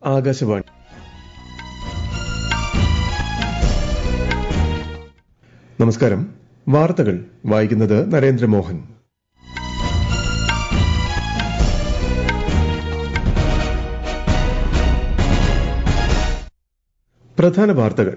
ആകാശവാണി നമസ്കാരം വാർത്തകൾ വായിക്കുന്നത് നരേന്ദ്രമോഹൻ പ്രധാന വാർത്തകൾ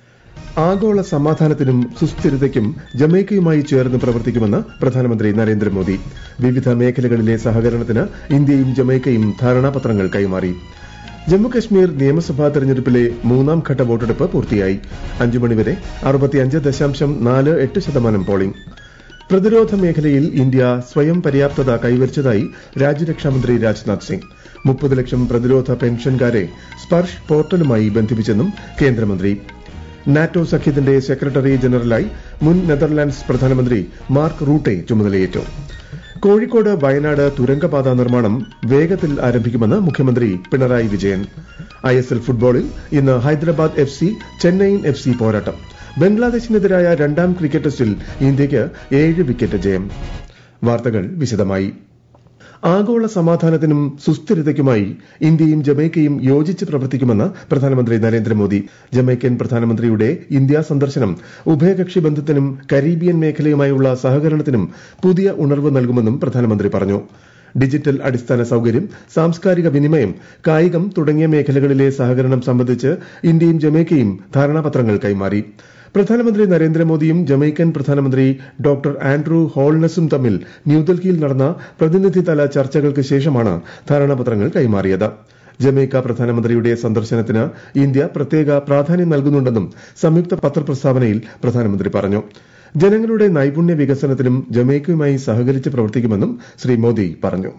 ആഗോള സമാധാനത്തിനും സുസ്ഥിരതയ്ക്കും ജമൈക്കയുമായി ചേർന്ന് പ്രവർത്തിക്കുമെന്ന് പ്രധാനമന്ത്രി നരേന്ദ്രമോദി വിവിധ മേഖലകളിലെ സഹകരണത്തിന് ഇന്ത്യയും ജമൈക്കയും ധാരണാപത്രങ്ങൾ കൈമാറി ജമ്മുകശ്മീർ നിയമസഭാ തെരഞ്ഞെടുപ്പിലെ മൂന്നാം ഘട്ട വോട്ടെടുപ്പ് പൂർത്തിയായി അഞ്ചു മണിവരെ അറുപത്തിയഞ്ച് ദശാംശം നാല് എട്ട് ശതമാനം പോളിംഗ് പ്രതിരോധ മേഖലയിൽ ഇന്ത്യ സ്വയം പര്യാപ്തത കൈവരിച്ചതായി രാജ്യരക്ഷാമന്ത്രി രാജ്നാഥ് സിംഗ് മുപ്പത് ലക്ഷം പ്രതിരോധ പെൻഷൻകാരെ സ്പർശ് പോർട്ടലുമായി ബന്ധിപ്പിച്ചെന്നും കേന്ദ്രമന്ത്രി നാറ്റോ സഖ്യത്തിന്റെ സെക്രട്ടറി ജനറലായി മുൻ നെതർലാൻഡ്സ് പ്രധാനമന്ത്രി മാർക്ക് റൂട്ടെ ചുമതലയേറ്റു കോഴിക്കോട് വയനാട് തുരങ്കപാത നിർമ്മാണം വേഗത്തിൽ ആരംഭിക്കുമെന്ന് മുഖ്യമന്ത്രി പിണറായി വിജയൻ ഐഎസ്എൽ ഫുട്ബോളിൽ ഇന്ന് Hyderabad F C Chennaiyin F C പോരാട്ടം ബംഗ്ലാദേശിനെതിരായ രണ്ടാം ക്രിക്കറ്റ് ടെസ്റ്റിൽ ഇന്ത്യയ്ക്ക് ഏഴ് വിക്കറ്റ് ജയം വാർത്തകൾ വിശദമായി ആഗോള സമാധാനത്തിനും സുസ്ഥിരതയ്ക്കുമായി ഇന്ത്യയും ജമൈക്കയും യോജിച്ച് പ്രവർത്തിക്കുമെന്ന് പ്രധാനമന്ത്രി നരേന്ദ്രമോദി ജമൈക്കൻ പ്രധാനമന്ത്രിയുടെ ഇന്ത്യ സന്ദർശനം ഉഭയകക്ഷി ബന്ധത്തിനും കരീബിയൻ മേഖലയുമായുള്ള സഹകരണത്തിനും പുതിയ ഉണർവ് നൽകുമെന്നും പ്രധാനമന്ത്രി പറഞ്ഞു ഡിജിറ്റൽ അടിസ്ഥാന സൌകര്യം സാംസ്കാരിക വിനിമയം കായികം തുടങ്ങിയ മേഖലകളിലെ സഹകരണം സംബന്ധിച്ച് ഇന്ത്യയും ജമൈക്കയും ധാരണാപത്രങ്ങൾ കൈമാറി പ്രധാനമന്ത്രി നരേന്ദ്രമോദിയും ജമൈക്കൻ പ്രധാനമന്ത്രി ഡോക്ടർ ആൻഡ്രൂ ഹോൾനസും തമ്മിൽ ന്യൂഡൽഹിയിൽ നടന്ന പ്രതിനിധിതല ചർച്ചകൾക്ക് ശേഷമാണ് ധാരണാപത്രങ്ങൾ കൈമാറിയത് ജമൈക്ക പ്രധാനമന്ത്രിയുടെ സന്ദർശനത്തിന് ഇന്ത്യ പ്രത്യേക പ്രാധാന്യം നൽകുന്നുണ്ടെന്നും സംയുക്ത പത്രപ്രസ്താവനയിൽ പ്രധാനമന്ത്രി പറഞ്ഞു ജനങ്ങളുടെ നൈപുണ്യ വികസനത്തിനും ജമൈക്കയുമായി സഹകരിച്ച് പ്രവർത്തിക്കുമെന്നും ശ്രീ മോദി പറഞ്ഞു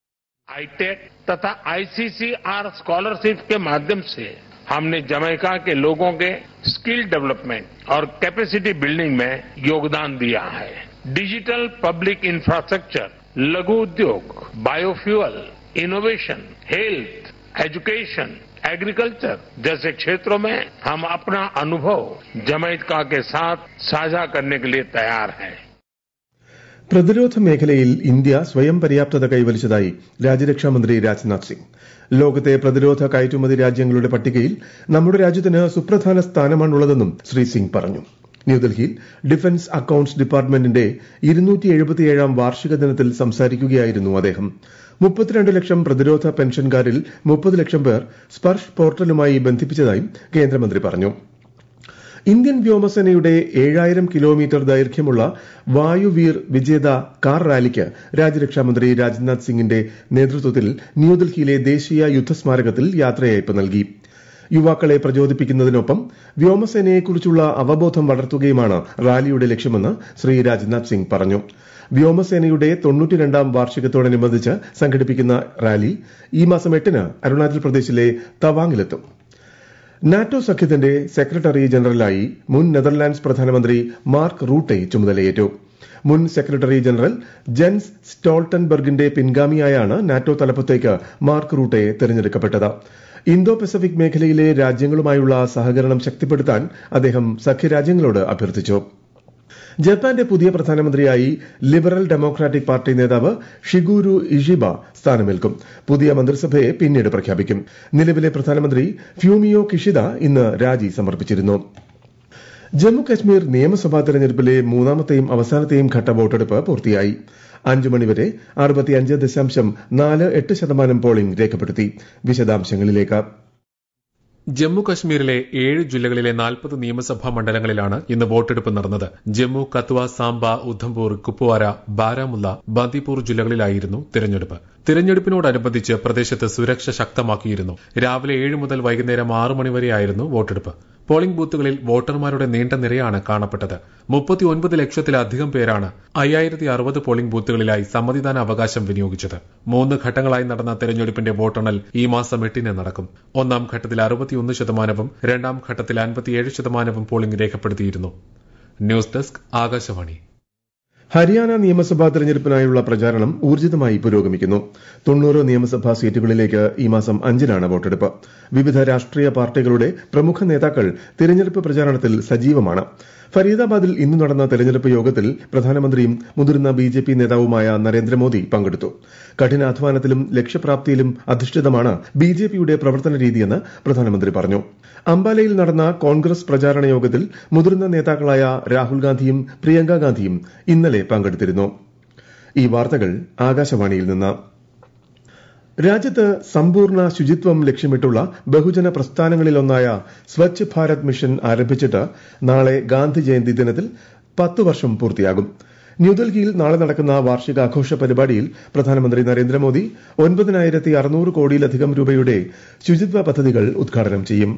आईटेक तथा आईसीसीआर स्कॉलरशिप के माध्यम से हमने जमैका के लोगों के स्किल डेवलपमेंट और कैपेसिटी बिल्डिंग में योगदान दिया है डिजिटल पब्लिक इंफ्रास्ट्रक्चर लघु उद्योग biofuel innovation health education agriculture जैसे क्षेत्रों में हम अपना अनुभव जमैका के साथ साझा करने के लिए तैयार हैं പ്രതിരോധ മേഖലയിൽ ഇന്ത്യ സ്വയം പര്യാപ്തത കൈവരിച്ചതായി രാജ്യരക്ഷാമന്ത്രി രാജ്നാഥ് സിംഗ് ലോകത്തെ പ്രതിരോധ കയറ്റുമതി രാജ്യങ്ങളുടെ പട്ടികയിൽ നമ്മുടെ രാജ്യത്തിന് സുപ്രധാന സ്ഥാനമാണുള്ളതെന്നും ശ്രീ സിംഗ് പറഞ്ഞു ന്യൂഡൽഹിയിൽ ഡിഫൻസ് അക്കൌണ്ട്സ് ഡിപ്പാർട്ട്മെന്റിന്റെ ഇരുന്നൂറ്റി വാർഷിക ദിനത്തിൽ സംസാരിക്കുകയായിരുന്നു അദ്ദേഹം മുപ്പത്തിരണ്ട് ലക്ഷം പ്രതിരോധ പെൻഷൻകാരിൽ മുപ്പത് ലക്ഷം പേർ സ്പർശ് പോർട്ടലുമായി ബന്ധിപ്പിച്ചതായും കേന്ദ്രമന്ത്രി പറഞ്ഞു ഇന്ത്യൻ വ്യോമസേനയുടെ ഏഴായിരം കിലോമീറ്റർ ദൈർഘ്യമുള്ള വായുവീർ വിജേത കാർ റാലിക്ക് രാജ്യരക്ഷാമന്ത്രി രാജ്നാഥ് സിംഗിന്റെ നേതൃത്വത്തിൽ ന്യൂഡൽഹിയിലെ ദേശീയ യുദ്ധസ്മാരകത്തിൽ യാത്രയയപ്പ് നൽകി യുവാക്കളെ പ്രചോദിപ്പിക്കുന്നതിനൊപ്പം വ്യോമസേനയെക്കുറിച്ചുള്ള അവബോധം വളർത്തുകയുമാണ് റാലിയുടെ ലക്ഷ്യമെന്ന് ശ്രീ രാജ്നാഥ് സിംഗ് പറഞ്ഞു വ്യോമസേനയുടെ തൊണ്ണൂറ്റിരണ്ടാം വാർഷികത്തോടനുബന്ധിച്ച് സംഘടിപ്പിക്കുന്ന റാലി ഈ മാസം എട്ടിന് അരുണാചൽ പ്രദേശിലെ തവാങ്ങിലെത്തും നാറ്റോ സഖ്യത്തിന്റെ സെക്രട്ടറി ജനറലായി മുൻ നെതർലാൻഡ്സ് പ്രധാനമന്ത്രി മാർക്ക് റൂട്ടെ ചുമതലയേറ്റു മുൻ സെക്രട്ടറി ജനറൽ ജെൻസ് സ്റ്റോൾട്ടൻബർഗിന്റെ പിൻഗാമിയായാണ് നാറ്റോ തലപ്പത്തേക്ക് മാർക്ക് റൂട്ടെ തെരഞ്ഞെടുക്കപ്പെട്ടത് ഇന്തോ പസഫിക് മേഖലയിലെ രാജ്യങ്ങളുമായുള്ള സഹകരണം ശക്തിപ്പെടുത്താൻ അദ്ദേഹം സഖ്യരാജ്യങ്ങളോട് അഭ്യർത്ഥിച്ചു ജപ്പാന്റെ പുതിയ പ്രധാനമന്ത്രിയായി ലിബറൽ ഡെമോക്രാറ്റിക് പാർട്ടി നേതാവ് ഷിഗൂരു ഇഷിബ സ്ഥാനമേൽക്കും പുതിയ മന്ത്രിസഭയെ പിന്നീട് പ്രഖ്യാപിക്കും നിലവിലെ പ്രധാനമന്ത്രി ഫ്യൂമിയോ കിഷിദ ഇന്ന് രാജി സമർപ്പിച്ചിരുന്നു ജമ്മു കശ്മീർ നിയമസഭാ തെരഞ്ഞെടുപ്പിലെ മൂന്നാമത്തെയും അവസാനത്തെയും ഘട്ട വോട്ടെടുപ്പ് പൂർത്തിയായി അഞ്ചു മണിവരെ അറുപത്തിയഞ്ച് ദശാംശം നാല് എട്ട് ശതമാനം പോളിംഗ് രേഖപ്പെടുത്തി വിശദാംശങ്ങളിലേക്ക് ജമ്മു കശ്മീരിലെ ഏഴ് ജില്ലകളിലെ നാൽപ്പത് നിയമസഭാ മണ്ഡലങ്ങളിലാണ് ഇന്ന് വോട്ടെടുപ്പ് നടന്നത് ജമ്മു കത്വ സാംബ ഉധംപൂർ കുപ്വാര ബാരാമുള്ള ബന്ദിപ്പൂർ ജില്ലകളിലായിരുന്നു തിരഞ്ഞെടുപ്പ് തിരഞ്ഞെടുപ്പിനോടനുബന്ധിച്ച് പ്രദേശത്ത് സുരക്ഷ ശക്തമാക്കിയിരുന്നു രാവിലെ ഏഴ് മുതൽ വൈകുന്നേരം ആറ് മണിവരെയായിരുന്നു വോട്ടെടുപ്പ് പോളിംഗ് ബൂത്തുകളിൽ വോട്ടർമാരുടെ നീണ്ട നിരയാണ് കാണപ്പെട്ടത് മുപ്പത്തിയൊൻപത് ലക്ഷത്തിലധികം പേരാണ് അയ്യായിരത്തി അറുപത് പോളിംഗ് ബൂത്തുകളിലായി സമ്മതിദാന അവകാശം വിനിയോഗിച്ചത് മൂന്ന് ഘട്ടങ്ങളായി നടന്ന തെരഞ്ഞെടുപ്പിന്റെ വോട്ടെണ്ണൽ ഈ മാസം എട്ടിന് നടക്കും ഒന്നാം ഘട്ടത്തിൽ അറുപത്തിയൊന്ന് ശതമാനവും രണ്ടാം ഘട്ടത്തിൽ അൻപത്തിയേഴ് ശതമാനവും പോളിംഗ് രേഖപ്പെടുത്തിയിരുന്നു ന്യൂസ് ഡെസ്ക് ആകാശവാണി ഹരിയാന നിയമസഭാ തെരഞ്ഞെടുപ്പിനായുള്ള പ്രചാരണം ഊർജിതമായി പുരോഗമിക്കുന്നു തൊണ്ണൂറ് നിയമസഭാ സീറ്റുകളിലേക്ക് ഈ മാസം അഞ്ചിനാണ് വോട്ടെടുപ്പ് വിവിധ രാഷ്ട്രീയ പാർട്ടികളുടെ പ്രമുഖ നേതാക്കൾ തിരഞ്ഞെടുപ്പ് പ്രചാരണത്തിൽ സജീവമാണ് ഫരീദാബാദിൽ ഇന്ന് നടന്ന തെരഞ്ഞെടുപ്പ് യോഗത്തിൽ പ്രധാനമന്ത്രിയും മുതിർന്ന ബി ജെ പി നേതാവുമായ നരേന്ദ്രമോദി പങ്കെടുത്തു കഠിനാധ്വാനത്തിലും ലക്ഷ്യപ്രാപ്തിയിലും അധിഷ്ഠിതമാണ് ബി ജെ പിയുടെ പ്രവർത്തന രീതിയെന്ന് പ്രധാനമന്ത്രി പറഞ്ഞു അംബാലയിൽ നടന്ന കോൺഗ്രസ് പ്രചാരണ യോഗത്തിൽ മുതിർന്ന നേതാക്കളായ രാഹുൽ ഗാന്ധിയും പ്രിയങ്ക ഗാന്ധിയും ഇന്നലെ പങ്കെടുത്തിരുന്നു ഈ വാർത്തകൾ ആകാശവാണിയിൽ നിന്ന് രാജ്യത്ത് സമ്പൂർണ്ണ ശുചിത്വം ലക്ഷ്യമിട്ടുള്ള ബഹുജന പ്രസ്ഥാനങ്ങളിലൊന്നായ സ്വച്ഛ് ഭാരത് മിഷൻ ആരംഭിച്ചിട്ട് നാളെ ഗാന്ധി ജയന്തി ദിനത്തിൽ പത്ത് വർഷം പൂർത്തിയാകും ന്യൂഡൽഹിയിൽ നാളെ നടക്കുന്ന വാർഷികാഘോഷ പരിപാടിയിൽ പ്രധാനമന്ത്രി നരേന്ദ്രമോദി ഒൻപതിനായിരത്തി അറുന്നൂറ് കോടിയിലധികം രൂപയുടെ ശുചിത്വ പദ്ധതികൾ ഉദ്ഘാടനം ചെയ്യും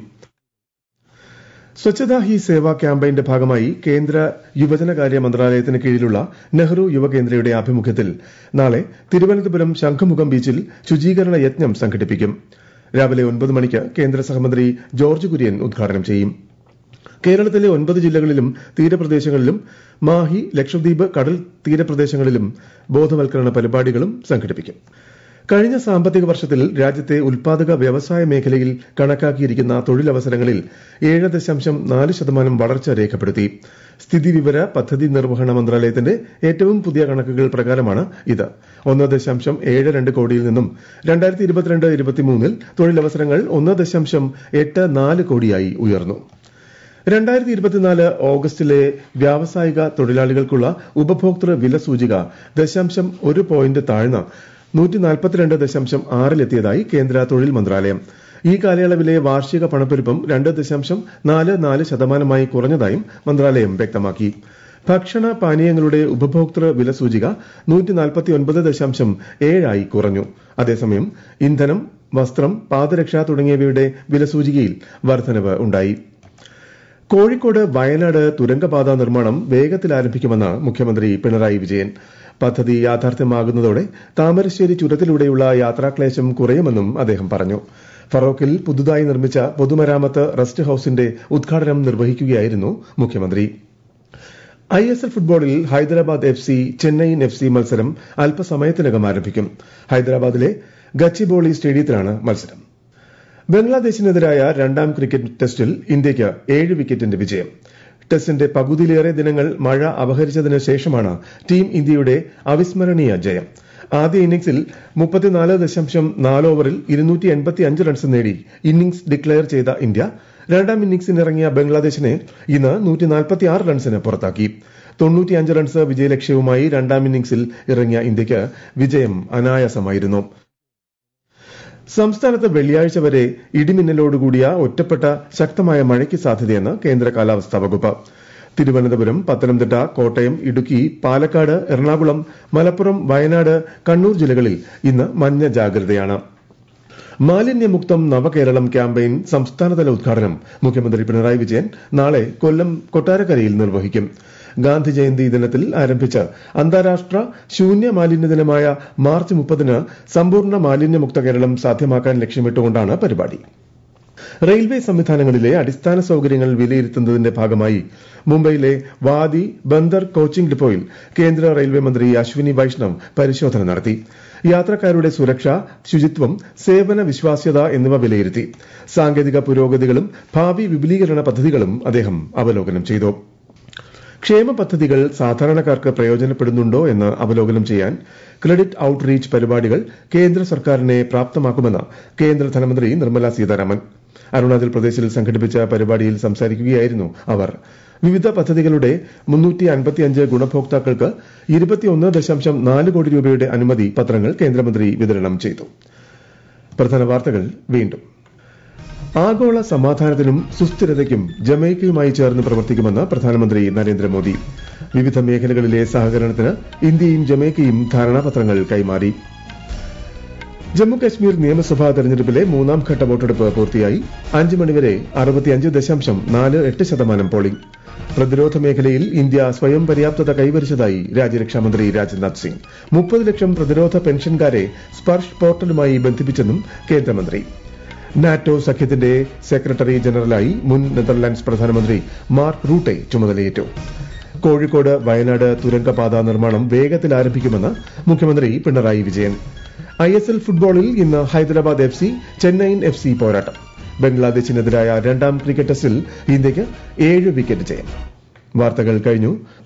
സ്വച്ഛതാ ഹി സേവ ക്യാമ്പയിന്റെ ഭാഗമായി കേന്ദ്ര യുവജനകാര്യ മന്ത്രാലയത്തിന് കീഴിലുള്ള നെഹ്റു യുവകേന്ദ്രയുടെ ആഭിമുഖ്യത്തിൽ നാളെ തിരുവനന്തപുരം ശംഖുമുഖം ബീച്ചിൽ ശുചീകരണ യജ്ഞം സംഘടിപ്പിക്കും രാവിലെ ഒൻപത് മണിക്ക് കേന്ദ്ര സഹമന്ത്രി ജോർജ് കുര്യൻ ഉദ്ഘാടനം ചെയ്യും കേരളത്തിലെ ഒൻപത് ജില്ലകളിലും തീരപ്രദേശങ്ങളിലും മാഹി ലക്ഷദ്വീപ് കടൽ തീരപ്രദേശങ്ങളിലും ബോധവൽക്കരണ പരിപാടികളും സംഘടിപ്പിക്കും കഴിഞ്ഞ സാമ്പത്തിക വർഷത്തിൽ രാജ്യത്തെ ഉൽപാദക വ്യവസായ മേഖലയിൽ കണക്കാക്കിയിരിക്കുന്ന തൊഴിലവസരങ്ങളിൽ ഏഴ് ദശാംശം നാല് ശതമാനം വളർച്ച രേഖപ്പെടുത്തി സ്ഥിതിവിവര പദ്ധതി നിർവഹണ മന്ത്രാലയത്തിന്റെ ഏറ്റവും പുതിയ കണക്കുകൾ പ്രകാരമാണ് ഇത് ഒന്ന് ദശാംശം ഏഴ് രണ്ട് കോടിയിൽ നിന്നും രണ്ടായിരത്തി ഇരുപത്തിരണ്ട് ഇരുപത്തിമൂന്നിൽ തൊഴിലവസരങ്ങൾ ഒന്ന് ദശാംശം എട്ട് നാല് കോടിയായി ഉയർന്നു രണ്ടായിരത്തി ഇരുപത്തിനാല് ഓഗസ്റ്റിലെ വ്യാവസായിക തൊഴിലാളികൾക്കുള്ള ഉപഭോക്തൃ വില സൂചിക ദശാംശം ഒരു പോയിന്റ് താഴ്ന്ന നൂറ്റി നാൽപ്പത്തിരണ്ട് ദശാംശം ആറിലെത്തിയതായി കേന്ദ്ര തൊഴിൽ മന്ത്രാലയം ഈ കാലയളവിലെ വാർഷിക പണപ്പെരുപ്പം രണ്ട് ദശാംശം നാല് നാല് ശതമാനമായി കുറഞ്ഞതായും മന്ത്രാലയം വ്യക്തമാക്കി ഭക്ഷണ പാനീയങ്ങളുടെ ഉപഭോക്തൃ വില സൂചിക നൂറ്റി നാൽപ്പത്തി ഒൻപത് ദശാംശം ഏഴായി കുറഞ്ഞു അതേസമയം ഇന്ധനം വസ്ത്രം പാദരക്ഷ തുടങ്ങിയവയുടെ വില സൂചികയിൽ വർധനവ് ഉണ്ടായി കോഴിക്കോട് വയനാട് തുരങ്കപാത നിർമ്മാണം വേഗത്തിൽ ആരംഭിക്കുമെന്ന് മുഖ്യമന്ത്രി പിണറായി വിജയൻ പദ്ധതി യാഥാർത്ഥ്യമാകുന്നതോടെ താമരശ്ശേരി ചുരത്തിലൂടെയുള്ള യാത്രാക്ലേശം കുറയുമെന്നും അദ്ദേഹം പറഞ്ഞു ഫറോക്കിൽ പുതുതായി നിർമ്മിച്ച പൊതുമരാമത്ത് റെസ്റ്റ് ഹൌസിന്റെ ഉദ്ഘാടനം നിർവഹിക്കുകയായിരുന്നു മുഖ്യമന്ത്രി ഐ എസ് എൽ ഫുട്ബോളിൽ Hyderabad F C Chennaiyin F C മത്സരം അല്പസമയത്തിനകം ആരംഭിക്കും ഹൈദരാബാദിലെ ഗച്ചിബോളി സ്റ്റേഡിയത്തിലാണ് മത്സരം ബംഗ്ലാദേശിനെതിരായ രണ്ടാം ക്രിക്കറ്റ് ടെസ്റ്റിൽ ഇന്ത്യയ്ക്ക് ഏഴ് വിക്കറ്റിന്റെ വിജയം ടെസ്റ്റിന്റെ പകുതിയിലേറെ ദിനങ്ങൾ മഴ അപഹരിച്ചതിന് ശേഷമാണ് ടീം ഇന്ത്യയുടെ അവിസ്മരണീയ ജയം ആദ്യ ഇന്നിംഗ്സിൽ മുപ്പത്തിനാല് ദശാംശം നാല് ഓവറിൽ ഇരുന്നൂറ്റി എൺപത്തി അഞ്ച് റൺസ് നേടി ഇന്നിംഗ്സ് ഡിക്ലെയർ ചെയ്ത ഇന്ത്യ രണ്ടാം ഇന്നിംഗ്സിനിറങ്ങിയ ബംഗ്ലാദേശിനെ ഇന്ന് നൂറ്റി നാൽപ്പത്തി ആറ് റൺസിന് പുറത്താക്കി തൊണ്ണൂറ്റിയഞ്ച് റൺസ് വിജയലക്ഷ്യവുമായി രണ്ടാം ഇന്നിംഗ്സിൽ ഇറങ്ങിയ ഇന്ത്യയ്ക്ക് വിജയം അനായാസമായിരുന്നു സംസ്ഥാനത്ത് വെള്ളിയാഴ്ച വരെ ഇടിമിന്നലോടുകൂടിയ ഒറ്റപ്പെട്ട ശക്തമായ മഴയ്ക്ക് സാധ്യതയെന്ന് കേന്ദ്ര കാലാവസ്ഥാ വകുപ്പ് തിരുവനന്തപുരം പത്തനംതിട്ട കോട്ടയം ഇടുക്കി പാലക്കാട് എറണാകുളം മലപ്പുറം വയനാട് കണ്ണൂർ ജില്ലകളിൽ ഇന്ന് മഞ്ഞ ജാഗ്രതയാണ് മാലിന്യമുക്തം നവകേരളം ക്യാമ്പയിൻ സംസ്ഥാനതല ഉദ്ഘാടനം മുഖ്യമന്ത്രി പിണറായി വിജയൻ നാളെ കൊല്ലം കൊട്ടാരക്കരയിൽ നിർവഹിക്കും ഗാന്ധി ജയന്തി ദിനത്തിൽ ആരംഭിച്ച അന്താരാഷ്ട്ര ശൂന്യ മാലിന്യ ദിനമായ മാർച്ച് മുപ്പതിന് സമ്പൂർണ്ണ മാലിന്യമുക്ത കേരളം സാധ്യമാക്കാൻ ലക്ഷ്യമിട്ടുകൊണ്ടാണ് പരിപാടി റെയിൽവേ സംവിധാനങ്ങളിലെ അടിസ്ഥാന സൌകര്യങ്ങൾ വിലയിരുത്തുന്നതിന്റെ ഭാഗമായി മുംബൈയിലെ വാദി ബന്ദർ കോച്ചിംഗ് ഡിപ്പോയിൽ കേന്ദ്ര റെയിൽവേ മന്ത്രി അശ്വിനി വൈഷ്ണവ് പരിശോധന നടത്തി യാത്രക്കാരുടെ സുരക്ഷ ശുചിത്വം സേവന വിശ്വാസ്യത എന്നിവ വിലയിരുത്തി സാങ്കേതിക പുരോഗതികളും ഭാവി വിപുലീകരണ പദ്ധതികളും അദ്ദേഹം അവലോകനം ചെയ്തു ക്ഷേമ പദ്ധതികൾ സാധാരണക്കാർക്ക് പ്രയോജനപ്പെടുന്നുണ്ടോ എന്ന് അവലോകനം ചെയ്യാൻ ക്രെഡിറ്റ് ഔട്ട്റീച്ച് പരിപാടികൾ കേന്ദ്ര സർക്കാരിനെ പ്രാപ്തമാക്കുമെന്ന് കേന്ദ്ര ധനമന്ത്രി നിർമ്മല സീതാരാമൻ അരുണാചൽ പ്രദേശിൽ സംഘടിപ്പിച്ച പരിപാടിയിൽ സംസാരിക്കുകയായിരുന്നു അവർ വിവിധ പദ്ധതികളുടെ മുന്നൂറ്റി അൻപത്തിയഞ്ച് ഗുണഭോക്താക്കൾക്ക് ഇരുപത്തിയൊന്ന് ദശാംശം നാല് കോടി രൂപയുടെ അനുമതി പത്രങ്ങൾ കേന്ദ്രമന്ത്രി വിതരണം ചെയ്തു പ്രധാന വാർത്തകൾ വീണ്ടും ആഗോള സമാധാനത്തിനും സുസ്ഥിരതയ്ക്കും ജമൈക്കയുമായി ചേർന്ന് പ്രവർത്തിക്കുമെന്ന് പ്രധാനമന്ത്രി നരേന്ദ്രമോദി വിവിധ മേഖലകളിലെ സഹകരണത്തിന് ഇന്ത്യയും ജമൈക്കയും ധാരണാപത്രങ്ങൾ കൈമാറി ജമ്മു കശ്മീർ നിയമസഭാ തെരഞ്ഞെടുപ്പിലെ മൂന്നാം ഘട്ട വോട്ടെടുപ്പ് പൂർത്തിയായി അഞ്ച് മണിവരെ അറുപത്തിയഞ്ച് ദശാംശം നാല് എട്ട് ശതമാനം പോളിംഗ് പ്രതിരോധ മേഖലയിൽ ഇന്ത്യ സ്വയം പര്യാപ്തത കൈവരിച്ചതായി രാജ്യരക്ഷാമന്ത്രി രാജ്നാഥ് സിംഗ് മുപ്പത് ലക്ഷം പ്രതിരോധ പെൻഷൻകാരെ സ്പർശ് പോർട്ടലുമായി ബന്ധിപ്പിച്ചെന്നും കേന്ദ്രമന്ത്രി നാറ്റോ സഖ്യത്തിന്റെ സെക്രട്ടറി ജനറലായി മുൻ നെതർലാൻഡ്സ് പ്രധാനമന്ത്രി മാർക്ക് റൂട്ടെ ചുമതലയേറ്റു കോഴിക്കോട് വയനാട് തുരങ്കപാത നിർമ്മാണം വേഗത്തിൽ ആരംഭിക്കുമെന്ന് മുഖ്യമന്ത്രി Pinarayi Vijayan I S L ഫുട്ബോളിൽ ഇന്ന് Hyderabad F C Chennaiyin F C പോരാട്ടം ബംഗ്ലാദേശിനെതിരായ രണ്ടാം ക്രിക്കറ്റ് ടെസ്റ്റിൽ ഇന്ത്യയ്ക്ക് ഏഴ് വിക്കറ്റ് ജയം വാർത്തകൾ കഴിഞ്ഞു